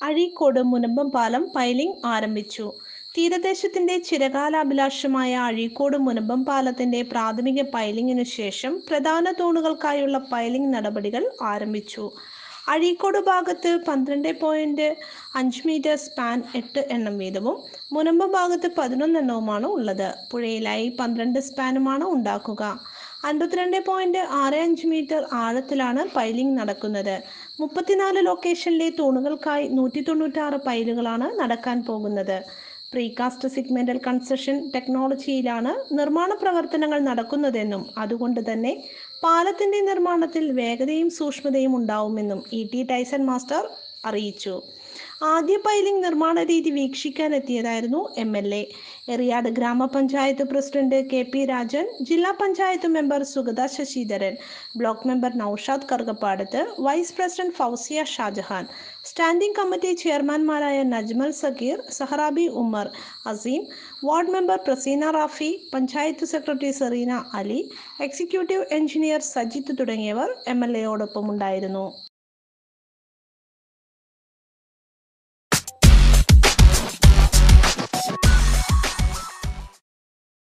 അഴീക്കോട് മുനമ്പം പാലം പൈലിംഗ് ആരംഭിച്ചു തീരദേശത്തിന്റെ ചിരകാലാഭിലാഷമായ അഴീക്കോട് മുനമ്പം പാലത്തിന്റെ പ്രാഥമിക പൈലിങ്ങിനു ശേഷം പ്രധാന തൂണുകൾക്കായുള്ള പൈലിംഗ് നടപടികൾ ആരംഭിച്ചു അഴീക്കോട് ഭാഗത്ത് പന്ത്രണ്ട് പോയിന്റ് അഞ്ച് മീറ്റർ സ്പാൻ എട്ട് എണ്ണം വീതവും മുനമ്പം ഭാഗത്ത് പതിനൊന്നെണ്ണവുമാണ് ഉള്ളത് പുഴയിലായി പന്ത്രണ്ട് സ്പാനുമാണ് ഉണ്ടാക്കുക അൻപത്തിരണ്ട് പോയിന്റ് ആറ് അഞ്ച് മീറ്റർ ആഴത്തിലാണ് പൈലിംഗ് നടക്കുന്നത് മുപ്പത്തിനാല് ലൊക്കേഷനിലെ തൂണുകൾക്കായി നൂറ്റി തൊണ്ണൂറ്റാറ് പൈലുകളാണ് നടക്കാൻ പോകുന്നത് പ്രീകാസ്റ്റ് സിഗ്മെന്റൽ കൺസ്ട്രക്ഷൻ ടെക്നോളജിയിലാണ് നിർമ്മാണ പ്രവർത്തനങ്ങൾ നടക്കുന്നതെന്നും അതുകൊണ്ട് തന്നെ പാലത്തിന്റെ നിർമ്മാണത്തിൽ വേഗതയും സൂക്ഷ്മതയും ഉണ്ടാവുമെന്നും ഇ ടി ടൈസൺ മാസ്റ്റർ അറിയിച്ചു ആദ്യ പൈലിംഗ് നിർമ്മാണ രീതി വീക്ഷിക്കാൻ എത്തിയതായിരുന്നു എം എൽ എ എറിയാട് ഗ്രാമപഞ്ചായത്ത് പ്രസിഡന്റ് കെ പി രാജൻ ജില്ലാ panchayat member Sugatha Sasidharan block member Naushad Karukappadath vice president Fousiya Shajahan standing committee ചെയർമാൻമാരായ Najmal Zakir Saharabi Ummer Azeem ward member Praseena Rafi panchayat secretary Sereena Ali executive engineer Sajith തുടങ്ങിയവർ എം എൽ എയോടൊപ്പം ഉണ്ടായിരുന്നു